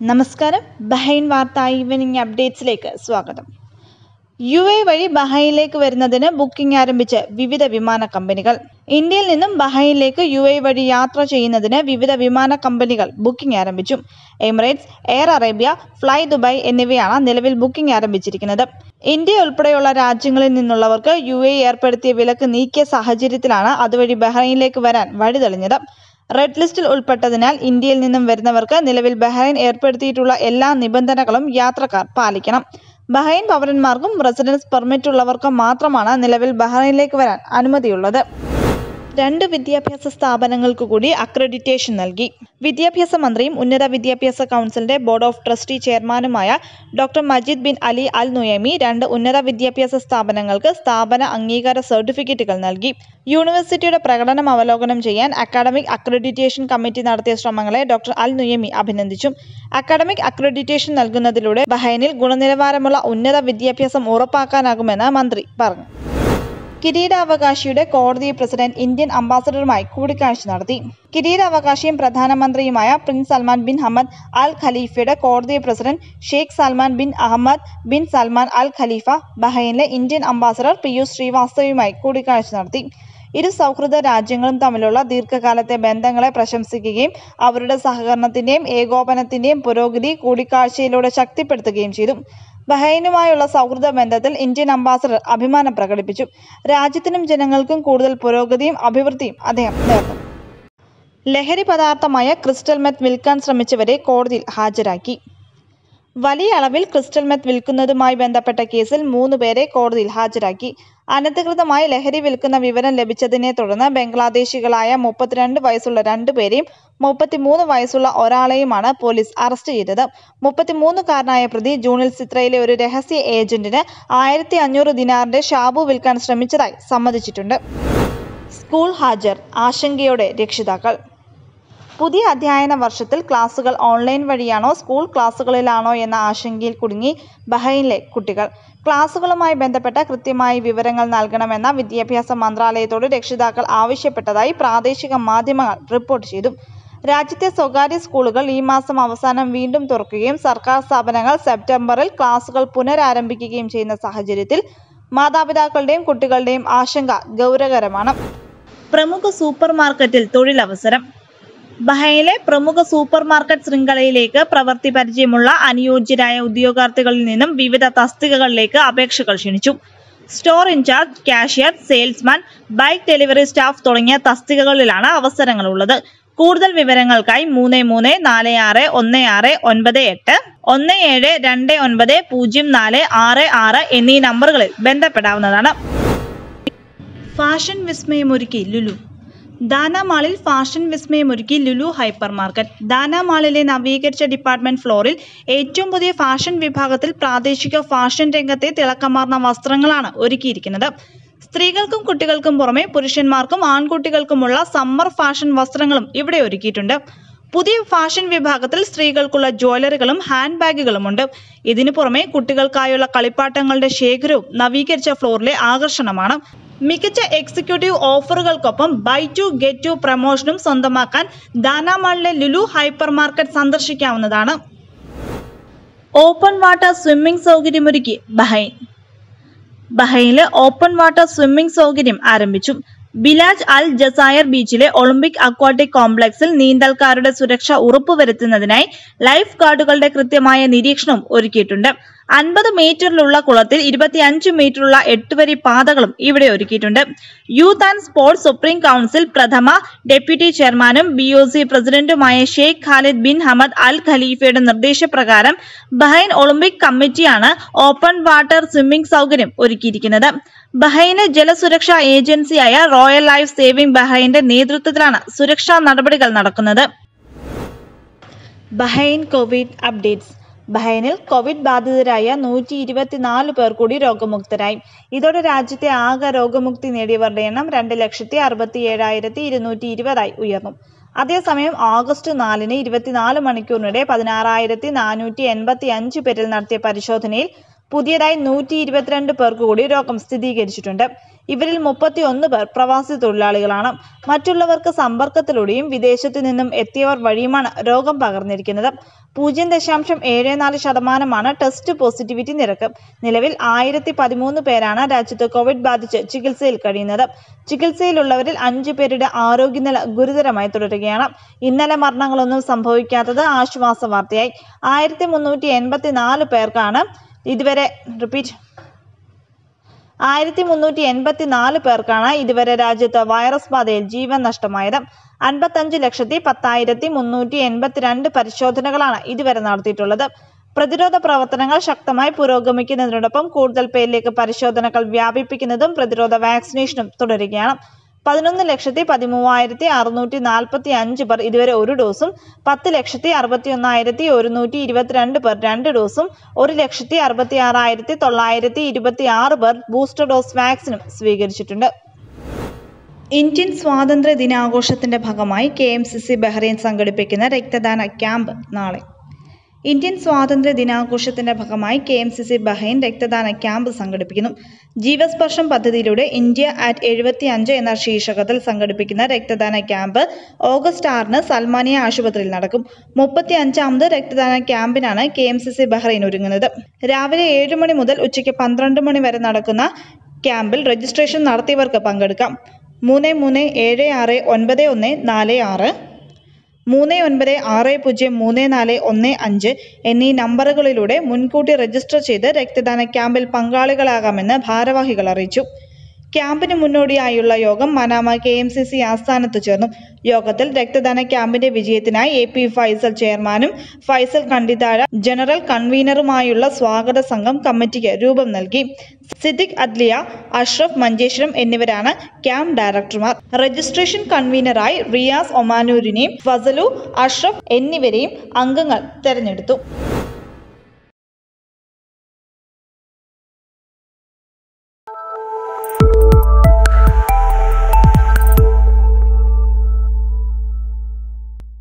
നമസ്കാരം ബഹൈൻ വാർത്ത ഈവനിംഗ് അപ്ഡേറ്റ്സിലേക്ക് സ്വാഗതം യു എ വഴി ബഹൈനിലേക്ക് വരുന്നതിന് ബുക്കിംഗ് ആരംഭിച്ച് വിവിധ വിമാന കമ്പനികൾ ഇന്ത്യയിൽ നിന്നും ബഹൈനിലേക്ക് യു എ വഴി യാത്ര ചെയ്യുന്നതിന് വിവിധ വിമാന കമ്പനികൾ ബുക്കിംഗ് ആരംഭിച്ചു Emirates Air Arabia Fly Dubai എന്നിവയാണ് നിലവിൽ ബുക്കിംഗ് ആരംഭിച്ചിരിക്കുന്നത് ഇന്ത്യ ഉൾപ്പെടെയുള്ള രാജ്യങ്ങളിൽ നിന്നുള്ളവർക്ക് യു എ ഏർപ്പെടുത്തിയ വിലക്ക് നീക്കിയ സാഹചര്യത്തിലാണ് അതുവഴി ബഹ്റൈനിലേക്ക് വരാൻ വഴി തെളിഞ്ഞത് റെഡ് ലിസ്റ്റിൽ ഉൾപ്പെട്ടതിനാൽ ഇന്ത്യയിൽ നിന്നും വരുന്നവർക്ക് നിലവിൽ ബഹ്റൈൻ ഏർപ്പെടുത്തിയിട്ടുള്ള എല്ലാ നിബന്ധനകളും യാത്രക്കാർ പാലിക്കണം ബഹ്റൈൻ പൗരന്മാർക്കും റെസിഡൻസ് പെർമിറ്റ് ഉള്ളവർക്കും മാത്രമാണ് നിലവിൽ ബഹ്റൈനിലേക്ക് വരാൻ അനുമതിയുള്ളത് രണ്ട് വിദ്യാഭ്യാസ സ്ഥാപനങ്ങൾക്ക് കൂടി അക്രഡിറ്റേഷൻ നൽകി വിദ്യാഭ്യാസ മന്ത്രിയും ഉന്നത വിദ്യാഭ്യാസ കൗൺസിലിന്റെ ബോർഡ് ഓഫ് ട്രസ്റ്റി ചെയർമാനുമായ doctor Majeed bin Ali Al Nuaimi രണ്ട് ഉന്നത വിദ്യാഭ്യാസ സ്ഥാപനങ്ങൾക്ക് സ്ഥാപന അംഗീകാര സർട്ടിഫിക്കറ്റുകൾ നൽകി യൂണിവേഴ്സിറ്റിയുടെ പ്രകടനം അവലോകനം ചെയ്യാൻ അക്കാഡമിക് അക്രഡിറ്റേഷൻ കമ്മിറ്റി നടത്തിയ ശ്രമങ്ങളെ ഡോക്ടർ അൽ നുയമി അഭിനന്ദിച്ചു അക്കാഡമിക് അക്രഡിറ്റേഷൻ നൽകുന്നതിലൂടെ ബഹൈനിൽ ഗുണനിലവാരമുള്ള ഉന്നത വിദ്യാഭ്യാസം ഉറപ്പാക്കാനാകുമെന്ന് മന്ത്രി പറഞ്ഞു കിരീടാവകാശിയുടെ കോടതി പ്രസിഡന്റ് ഇന്ത്യൻ അംബാസഡറുമായി കൂടിക്കാഴ്ച നടത്തി കിരീടാവകാശിയും പ്രധാനമന്ത്രിയുമായ prince Salman bin Hamad Al ഖലീഫയുടെ കോടതി president Sheikh Salman bin Ahmed bin Salman Al Khalifa ബഹൈനിലെ ഇന്ത്യൻ അംബാസഡർ പിയൂഷ് ശ്രീവാസ്തവയുമായി കൂടിക്കാഴ്ച നടത്തി ഇരു സൗഹൃദ രാജ്യങ്ങളും തമ്മിലുള്ള ദീർഘകാലത്തെ ബന്ധങ്ങളെ പ്രശംസിക്കുകയും അവരുടെ സഹകരണത്തിന്റെയും ഏകോപനത്തിന്റെയും പുരോഗതി കൂടിക്കാഴ്ചയിലൂടെ ശക്തിപ്പെടുത്തുകയും ചെയ്തു ബഹൈനുമായുള്ള സൗഹൃദ ബന്ധത്തിൽ ഇന്ത്യൻ അംബാസഡർ അഭിമാനം പ്രകടിപ്പിച്ചു രാജ്യത്തിനും ജനങ്ങൾക്കും കൂടുതൽ പുരോഗതിയും അഭിവൃദ്ധിയും അദ്ദേഹം നേർന്നു ലഹരി പദാർത്ഥമായ ക്രിസ്റ്റൽ മെത്ത് വിൽക്കാൻ ശ്രമിച്ചവരെ കോടതിയിൽ ഹാജരാക്കി വലിയ അളവിൽ ക്രിസ്റ്റൽ മെത്ത് വിൽക്കുന്നതുമായി ബന്ധപ്പെട്ട കേസിൽ മൂന്ന് പേരെ കോടതിയിൽ ഹാജരാക്കി അനധികൃതമായി ലഹരി വിൽക്കുന്ന വിവരം ലഭിച്ചതിനെ തുടർന്ന് ബംഗ്ലാദേശികളായ മുപ്പത്തിരണ്ട് വയസ്സുള്ള രണ്ടുപേരെയും മുപ്പത്തിമൂന്ന് വയസ്സുള്ള ഒരാളെയുമാണ് പോലീസ് അറസ്റ്റ് ചെയ്തത് മുപ്പത്തിമൂന്നുകാരനായ പ്രതി ജൂണിൽ സിത്രയിലെ ഒരു രഹസ്യ ഏജന്റിന് ആയിരത്തി അഞ്ഞൂറ് ദിനാറിന്റെ ഷാബു വിൽക്കാൻ ശ്രമിച്ചതായി സമ്മതിച്ചിട്ടുണ്ട് സ്കൂൾ ഹാജർ ആശങ്കയോടെ രക്ഷിതാക്കൾ പുതിയ അധ്യയന വർഷത്തിൽ ക്ലാസുകൾ ഓൺലൈൻ വഴിയാണോ സ്കൂൾ ക്ലാസുകളിലാണോ എന്ന ആശങ്കയിൽ കുടുങ്ങി ബഹൈനിലെ കുട്ടികൾ ക്ലാസുകളുമായി ബന്ധപ്പെട്ട കൃത്യമായ വിവരങ്ങൾ നൽകണമെന്ന വിദ്യാഭ്യാസ മന്ത്രാലയത്തോട് രക്ഷിതാക്കൾ ആവശ്യപ്പെട്ടതായി പ്രാദേശിക മാധ്യമങ്ങൾ റിപ്പോർട്ട് ചെയ്തു രാജ്യത്തെ സ്വകാര്യ സ്കൂളുകൾ ഈ മാസം അവസാനം വീണ്ടും തുറക്കുകയും സർക്കാർ സ്ഥാപനങ്ങൾ സെപ്റ്റംബറിൽ ക്ലാസുകൾ പുനരാരംഭിക്കുകയും ചെയ്യുന്ന സാഹചര്യത്തിൽ മാതാപിതാക്കളുടെയും കുട്ടികളുടെയും ആശങ്ക ഗൗരവകരമാണ് പ്രമുഖ സൂപ്പർ മാർക്കറ്റിൽ തൊഴിലവസരം ബഹൈനിലെ പ്രമുഖ സൂപ്പർ മാർക്കറ്റ് ശൃംഖലയിലേക്ക് പ്രവൃത്തി പരിചയമുള്ള അനുയോജ്യരായ ഉദ്യോഗാർത്ഥികളിൽ നിന്നും വിവിധ തസ്തികകളിലേക്ക് അപേക്ഷകൾ ക്ഷണിച്ചു store incharge cashier salesman bike delivery staff തുടങ്ങിയ തസ്തികകളിലാണ് അവസരങ്ങളുള്ളത് കൂടുതൽ വിവരങ്ങൾക്കായി മൂന്ന് മൂന്ന് നാല് ആറ് ഒന്ന് ആറ് ഒൻപത് എട്ട് ഒന്ന് ഏഴ് രണ്ട് ഒൻപത് പൂജ്യം നാല് ആറ് ആറ് എന്നീ നമ്പറുകളിൽ ബന്ധപ്പെടാവുന്നതാണ് ഫാഷൻ വിസ്മയമൊരുക്കി ലുലു ദാന മാളിൽ ഫാഷൻ വിസ്മയമൊരുക്കി ലുലു ഹൈപ്പർ മാർക്കറ്റ് ദാന മാളിലെ നവീകരിച്ച ഡിപ്പാർട്ട്മെന്റ് ഫ്ലോറിൽ ഏറ്റവും പുതിയ ഫാഷൻ വിഭാഗത്തിൽ പ്രാദേശിക ഫാഷൻ രംഗത്തെ തിളക്കമാർന്ന വസ്ത്രങ്ങളാണ് ഒരുക്കിയിരിക്കുന്നത് സ്ത്രീകൾക്കും കുട്ടികൾക്കും പുറമെ പുരുഷന്മാർക്കും ആൺകുട്ടികൾക്കുമുള്ള സമ്മർ ഫാഷൻ വസ്ത്രങ്ങളും ഇവിടെ ഒരുക്കിയിട്ടുണ്ട് പുതിയ ഫാഷൻ വിഭാഗത്തിൽ സ്ത്രീകൾക്കുള്ള ജ്വല്ലറികളും ഹാൻഡ് ബാഗുകളുമുണ്ട് ഇതിനു പുറമെ കുട്ടികൾക്കായുള്ള കളിപ്പാട്ടങ്ങളുടെ ശേഖരവും നവീകരിച്ച ഫ്ലോറിലെ ആകർഷണമാണ് മികച്ച എക്സിക്യൂട്ടീവ് ഓഫറുകൾക്കൊപ്പം ബൈ ടു ഗെറ്റ് ടു പ്രമോഷനും സ്വന്തമാക്കാൻ ദാനാമാളിലെ ലുലു ഹൈപ്പർ മാർക്കറ്റ് സന്ദർശിക്കാവുന്നതാണ് ഓപ്പൺ വാട്ടർ സ്വിമ്മിംഗ് സൗകര്യമൊരുക്കി ബഹൈൻ ബഹൈനില് ഓപ്പൺ വാട്ടർ സ്വിമ്മിംഗ് സൗകര്യം ആരംഭിച്ചു ബിലാജ് അൽ ജസായർ ബീച്ചിലെ ഒളിമ്പിക് അക്വാട്ടിക് കോംപ്ലക്സിൽ നീന്തൽക്കാരുടെ സുരക്ഷ ഉറപ്പുവരുത്തുന്നതിനായി ലൈഫ് ഗാർഡുകളുടെ കൃത്യമായ നിരീക്ഷണവും ഒരുക്കിയിട്ടുണ്ട് അൻപത് മീറ്ററിലുള്ള കുളത്തിൽ ഇരുപത്തിയഞ്ച് മീറ്ററുള്ള എട്ടുവരി പാതകളും ഇവിടെ ഒരുക്കിയിട്ടുണ്ട് youth and sports supreme council പ്രഥമ ഡെപ്യൂട്ടി ചെയർമാനും ബി ഒ സി പ്രസിഡന്റുമായ Sheikh Khalid bin Hamad Al ഖലീഫയുടെ നിർദ്ദേശപ്രകാരം ബഹൈൻ ഒളിമ്പിക് കമ്മിറ്റിയാണ് ഓപ്പൺ വാട്ടർ സ്വിമ്മിംഗ് സൗകര്യം ഒരുക്കിയിരിക്കുന്നത് ബഹൈന് ജലസുരക്ഷാ ഏജൻസിയായ റോയൽ ലൈഫ് സേവിംഗ് ബഹൈന്റെ നേതൃത്വത്തിലാണ് സുരക്ഷാ നടപടികൾ നടക്കുന്നത് ബഹൈൻ കോവിഡ് അപ്ഡേറ്റ്സ് ബഹൈനിൽ കോവിഡ് ബാധിതരായ നൂറ്റി ഇരുപത്തിനാല് പേർ കൂടി രോഗമുക്തരായി ഇതോടെ രാജ്യത്തെ ആകെ രോഗമുക്തി നേടിയവരുടെ എണ്ണം രണ്ട് ലക്ഷത്തി അറുപത്തി ഏഴായിരത്തി ഇരുന്നൂറ്റി ഇരുപതായി ഉയർന്നു അതേസമയം ഓഗസ്റ്റ് നാലിന് ഇരുപത്തിനാല് മണിക്കൂറിനിടെ പതിനാറായിരത്തി നാനൂറ്റി എൺപത്തി അഞ്ച് പേരിൽ നടത്തിയ പരിശോധനയിൽ പുതിയതായി നൂറ്റി ഇരുപത്തിരണ്ട് പേർക്ക് കൂടി രോഗം സ്ഥിരീകരിച്ചിട്ടുണ്ട് ഇവരിൽ മുപ്പത്തി ഒന്ന് പേർ പ്രവാസി തൊഴിലാളികളാണ് മറ്റുള്ളവർക്ക് സമ്പർക്കത്തിലൂടെയും വിദേശത്തു നിന്നും എത്തിയവർ വഴിയുമാണ് രോഗം പകർന്നിരിക്കുന്നത് പൂജ്യം ദശാംശം ഏഴ് നാല് ശതമാനമാണ് ടെസ്റ്റ് പോസിറ്റിവിറ്റി നിരക്ക് നിലവിൽ ആയിരത്തി പതിമൂന്ന് പേരാണ് രാജ്യത്ത് കോവിഡ് ബാധിച്ച് ചികിത്സയിൽ കഴിയുന്നത് ചികിത്സയിലുള്ളവരിൽ അഞ്ചു പേരുടെ ആരോഗ്യനില ഗുരുതരമായി തുടരുകയാണ് ഇന്നലെ മരണങ്ങളൊന്നും സംഭവിക്കാത്തത് ആശ്വാസ വാർത്തയായി ആയിരത്തി മുന്നൂറ്റി എൺപത്തി നാല് പേർക്കാണ് ഇതുവരെ റിപ്പീറ്റ് ആയിരത്തി മുന്നൂറ്റി എൺപത്തി നാല് പേർക്കാണ് ഇതുവരെ രാജ്യത്ത് വൈറസ് ബാധയിൽ ജീവൻ നഷ്ടമായത് അൻപത്തഞ്ച് ലക്ഷത്തി പത്തായിരത്തി മുന്നൂറ്റി എൺപത്തിരണ്ട് പരിശോധനകളാണ് ഇതുവരെ നടത്തിയിട്ടുള്ളത് പ്രതിരോധ പ്രവർത്തനങ്ങൾ ശക്തമായി പുരോഗമിക്കുന്നതിനോടൊപ്പം കൂടുതൽ പേരിലേക്ക് പരിശോധനകൾ വ്യാപിപ്പിക്കുന്നതും പ്രതിരോധ വാക്സിനേഷനും തുടരുകയാണ് പതിനൊന്ന് ലക്ഷത്തി പതിമൂവായിരത്തി അറുന്നൂറ്റി നാൽപ്പത്തി അഞ്ച് പേർ ഇതുവരെ ഒരു ഡോസും പത്ത് ലക്ഷത്തി അറുപത്തി ഒന്നായിരത്തി ഒരുന്നൂറ്റി ഇരുപത്തിരണ്ട് പേർ രണ്ട് ഡോസും ഒരു ലക്ഷത്തി അറുപത്തി ആറായിരത്തി തൊള്ളായിരത്തി ഇരുപത്തി ആറ് പേർ ബൂസ്റ്റർ ഡോസ് വാക്സിനും സ്വീകരിച്ചിട്ടുണ്ട് ഇന്ത്യൻ സ്വാതന്ത്ര്യ ദിനാഘോഷത്തിന്റെ ഭാഗമായി K M C C Bahrain സംഘടിപ്പിക്കുന്ന രക്തദാന ക്യാമ്പ് നാളെ ഇന്ത്യൻ സ്വാതന്ത്ര്യ ദിനാഘോഷത്തിന്റെ ഭാഗമായി K M C C Bahrain രക്തദാന ക്യാമ്പ് സംഘടിപ്പിക്കുന്നു ജീവസ്പർശം പദ്ധതിയിലൂടെ ഇന്ത്യ അറ്റ് എഴുപത്തി അഞ്ച് എന്ന ശീർഷകത്തിൽ സംഘടിപ്പിക്കുന്ന രക്തദാന ക്യാമ്പ് ഓഗസ്റ്റ് ആറിന് സൽമാനിയ ആശുപത്രിയിൽ നടക്കും മുപ്പത്തി അഞ്ചാമത് രക്തദാന ക്യാമ്പിനാണ് K M C C Bahrain ഒരുങ്ങുന്നത് രാവിലെ ഏഴ് മണി മുതൽ ഉച്ചയ്ക്ക് പന്ത്രണ്ട് മണി വരെ നടക്കുന്ന ക്യാമ്പിൽ രജിസ്ട്രേഷൻ നടത്തിയവർക്ക് പങ്കെടുക്കാം മൂന്ന് മൂന്ന് ഏഴ് ആറ് ഒൻപത് ഒന്ന് നാല് ആറ് മൂന്ന് ഒൻപത് ആറ് പൂജ്യം മൂന്ന് നാല് ഒന്ന് അഞ്ച് എന്നീ നമ്പറുകളിലൂടെ മുൻകൂട്ടി രജിസ്റ്റർ ചെയ്ത് രക്തദാന ക്യാമ്പിൽ പങ്കാളികളാകാമെന്ന് ഭാരവാഹികൾ അറിയിച്ചു ക്യാമ്പിന് മുന്നോടിയായുള്ള യോഗം Manama K M C C ആസ്ഥാനത്ത് ചേർന്നു യോഗത്തിൽ രക്തദാന ക്യാമ്പിന്റെ വിജയത്തിനായി എ പി ഫൈസൽ ചെയർമാനും ഫൈസൽ കണ്ടിതാഴ ജനറൽ കൺവീനറുമായുള്ള സ്വാഗത സംഘം കമ്മിറ്റിക്ക് രൂപം നൽകി സിദ്ദിഖ് അദ്ലിയ അഷ്റഫ് മഞ്ചേശ്വരം എന്നിവരാണ് ക്യാമ്പ് ഡയറക്ടർമാർ രജിസ്ട്രേഷൻ കൺവീനറായി റിയാസ് ഒമാനൂരിനെയും ഫസലു അഷ്റഫ് എന്നിവരെയും അംഗങ്ങൾ തെരഞ്ഞെടുത്തു